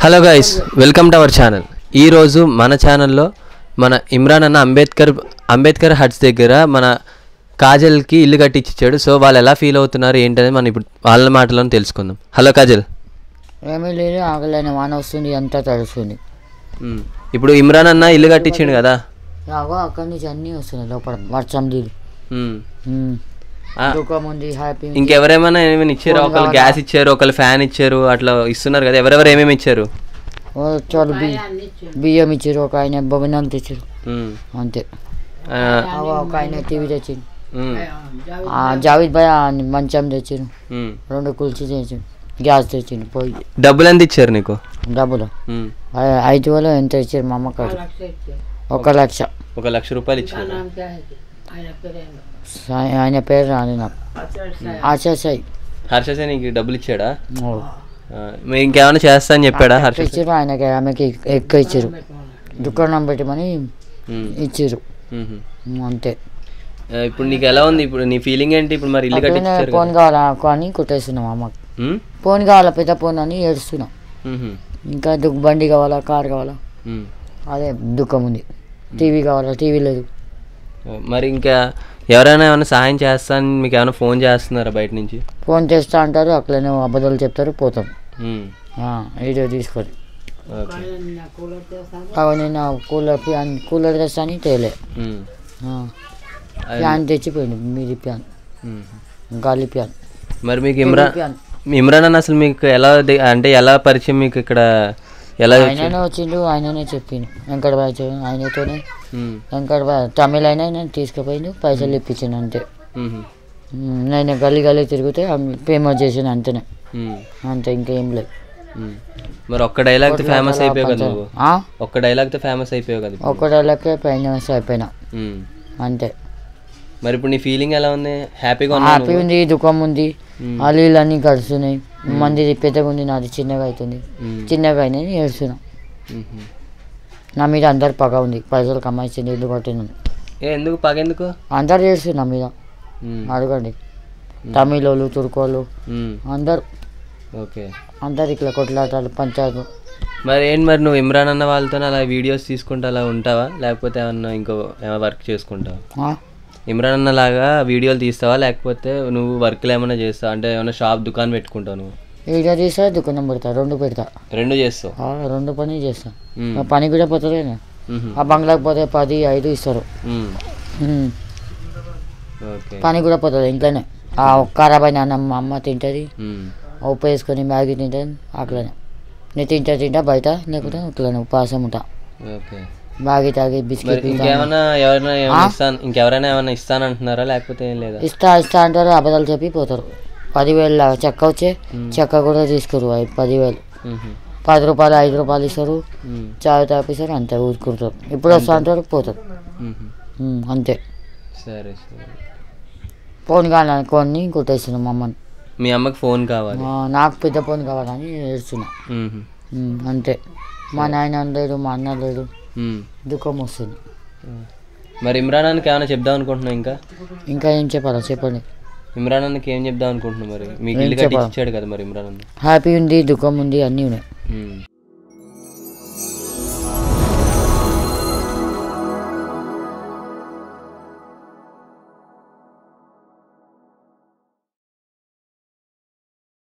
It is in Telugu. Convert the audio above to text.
Hello guys welcome to our channel ఈరోజు మన ఛానల్లో మన ఇమ్రాన్ అన్న అంబేద్కర్ అంబేద్కర్ హట్స్ దగ్గర మన కాజల్కి ఇల్లు కట్టించాడు సో వాళ్ళు ఎలా ఫీల్ అవుతున్నారు ఏంటనేది మనం ఇప్పుడు వాళ్ళ మాటలను తెలుసుకుందాం హలో కాజల్ ఏమీ లేదు ఆగలేని వాన వస్తుంది అంతా తడుస్తుంది మ్, ఇప్పుడు ఇమ్రాన్ అన్న ఇల్లు కట్టించాడు కదా రాగో అక్కడి నుంచి అన్నీ వస్తున్నాయి లోపల వర్షం నీళ్ళు మ్, ఉమ్. ఆ, దుఃఖం ఉంది హ్యాపీ ఇంకెవరేమైనా ఏమైనా ఇచ్చారు ఒకళ్ళు గ్యాస్ ఇచ్చారు ఒకళ్ళు ఫ్యాన్ ఇచ్చారు అట్లా ఇస్తున్నారు కదా ఎవరెవరు ఏమేమి ఇచ్చారు వచ్చారు బి- బియ్యం ఇచ్చారు ఒక ఆయన బొగినాలు తెచ్చారు మ్, అంతే ఆ, అగో ఒక ఆయన టీవీ తెచ్చిండు మ్, ఆ జావేద్ భాయ్ ఆ మంచం తెచ్చిండు మ్. రెండు కుల్చి తెచ్చిండు గ్యాస్ తెచ్చిండు పోయి డబ్బులు ఎంత ఇచ్చారు నీకు డబ్బులు మ్, ఐ- ఐదు వేలు ఎంత ఇచ్చారు మా అమ్మకాడు ఒక లక్ష ఒక లక్ష రూపాయలు ఇచ్చారు సా- ఆయన పేరు రాని నాకు ఆశా సాయి హర్ష నీకు డబ్బులు ఇచ్చాడా ఓ. ఆ, మీరు ఇంకేమైనా చేస్తా అని చెప్పాడా హర్ష ఇచ్చారు ఆయనకి ఆమెకి ఎక్కువ ఇచ్చారు దుకాణం పెట్టమని ఉమ్, ఇచ్చారు ఉమ్హు. అంతే ఆ, ఇప్పుడు నీకు ఎలా ఉంది ఇప్పుడు నీ ఫీలింగ్ ఏంటి ఇప్పుడు మరి ఇల్లు అట్లనే కట్టించారు ఫోన్ కావాలా నాకు అని కొట్టేస్తున్నాం అమ్మకి ఉమ్, ఫోన్ కావాలా పెద్ద ఫోన్ అని ఏడుస్తున్నాం ఉమ్హు, ఇంకా దుఃఖ బండి కావాలా కార్ కావాలా ఉమ్. అదే దుఃఖం ఉంది టీవీ కావాలా టీవీ లేదు ఆ, మరి ఇంకా ఎవరైనా ఏమైనా సహాయం చేస్తాను మీకు ఏమైనా ఫోన్ చేస్తున్నారా బయట నుంచి ఫోన్ చేస్తా అంటారు అట్లనే అబద్ధాలు చెప్తారు పోతాం ఉమ్, ఆ, వీడియో తీసుకొని ఓకే అవన్నీ నా కూలర్ ఫ్యాన్ కూలర్ తెస్తా అని తేలే ఉమ్, ఆ, అది- ఫ్యాన్ తెచ్చిపోయింది మీది ఫ్యాన్ ఉమ్హు. గాలి ఫ్యాన్ మరి మీకు ఇమ్రాన్ ఫ్యాన్ మీ ఇమ్రాన్ అన్న అసలు మీకు ఎలా ది- అంటే ఎలా పరిచయం మీకు ఇక్కడ ఎలా వచ్చి- ఆయననే వచ్చిండు ఆయననే చెప్పిండు వెంకటబాయ్ చెప్పిండు, ఆయనతోనే ఉమ్, వెంకటబాయ్ తమిళ అయినా నేను తీసుకుపోయిండు పైసలు ఇప్పించిండు అంతే ఉమ్హు, ఉమ్, నేను గల్లీ గల్లీ తిరిగితే ఫేమస్ చేసిన అంతేనే ఉమ్, అంతే ఇంకేం లేదు ఉమ్. మరి ఒక్క డైలాగ్తో ఫేమస్ అయిపోయావు కదా నువ్వు ఆ? ఒక్క డైలాగ్తో ఫేమస్ అయిపోయావు కదా ఇప్పుడు. ఒక్క డైలాగ్కే ఫేమస్ అయిపోయినా ఉమ్. అంతే మరి ఇప్పుడు నీ ఫీలింగ్ ఎలా ఉంది హ్యాపీగా ఉన్నావు హ్యాపీ ఉంది దుఃఖం ఉంది ఉమ్. ఆ నీళ్ళు అన్నీ గడుస్తున్నాయి మందిది పెద్దగా ఉంది నాది చిన్నగా అవుతుంది ఉమ్. చిన్నగా అయినా ఏడుస్తున్నా ఉమ్హు. నా మీద అందరు పగ ఉంది పైసలు కమ్మాయించింది ఇల్లు కొట్టినాను ఏ ఎందుకు పగెందుకు అందరు చేస్తారు నా మీద ఉమ్. అడగండి తమిళోళ్ళు తుర్కోళ్ళు ఉమ్. అందరు ఓకే అందరు ఇట్లా కొట్లాటాలు పంచాయతీ మరి ఏంటి మరి నువ్వు ఇమ్రాన్ అన్న వాళ్ళతో అలా వీడియోస్ తీసుకుంటూ అలా ఉంటావా లేకపోతే ఏమన్నా ఇంకో ఏమైనా వర్క్ చేసుకుంటావా ఆ? ఇమ్రాన్ అన్న లాగా వీడియోలు తీస్తావా లేకపోతే నువ్వు వర్క్లు ఏమైనా చేస్తావా అంటే ఏమైనా షాప్ దుకాణం పెట్టుకుంటావు నువ్వు వీడియో తీస్తా దుకాణం పెడతా రెండు పెడతా రెండు చేస్తావు ఆ, రెండు పని చేస్తా ఉమ్. ఆ పని కూడా పోతుంది ఉమ్హు. ఆ బంగ్లాకి పోతే పది ఐదు ఇస్తారు ఉమ్. ఉమ్. ఓకే పని కూడా పోతుంది ఇంట్లోనే ఆ ఖరాబ్ అయిన అన్నం మా అమ్మ తింటుంది ఉమ్. ఉప్పు వేసుకొని మ్యాగీ తింటుంది అట్లనే నేను తింటా తింటా బయట లేకపోతే ఇట్లనే ఉపవాసం ఉంటా ఓకే మ్యాగీ తాగి మరి బిస్కెట్ ఇంకేమైనా ఎవరైనా ఏమైనా ఇస్తాను ఇంకెవరైనా ఏమైనా ఇస్తానంటున్నారా లేకపోతే ఏం లేదా ఇస్తా ఇస్తా అంటారు అబద్ధాలు చెప్పి పోతారు పదివేలు లాగా చెక్క వచ్చే చెక్క కూడా తీసుకోరు అవి పదివేలు ఉమ్హు. పది రూపాయలు ఐదు రూపాయలు ఇస్తారు ఉమ్. చాయ్ తాపిస్తారు అంతే ఊరుకుంటారు ఇప్పుడు వస్తా అంటారు పోతారు ఉమ్హు. ఉమ్, అంతే సరే సరే ఫోన్ కావాలని కొన్ని కొట్టేస్తున్నాం మా అమ్మని మీ అమ్మకి ఫోన్ కావాలి ఆ, నాకు పెద్ద ఫోన్ కావాలని ఏడుస్తున్నా ఉమ్హు. ఉమ్, అంతే మా నాయన లేడు మా అన్న లేడు ఉమ్. దుఃఖం వస్తుంది మరి ఇమ్రాన్ అన్నకి ఏమైనా చెప్దాం అనుకుంటున్నావు ఇంకా ఇంకా ఏం చెప్పాలా చెప్పండి ఇమ్రాన్ అన్నకి ఏం చెప్దాం అనుకుంటున్నావు మరి మీకు ఏం ఇల్లు చెప్పాలి? కట్టి ఇచ్చాడు కదా మరి ఇమ్రాన్ అన్న హ్యాపీ ఉంది దుఃఖం ఉంది అన్నీ ఉన్నాయి ఉమ్.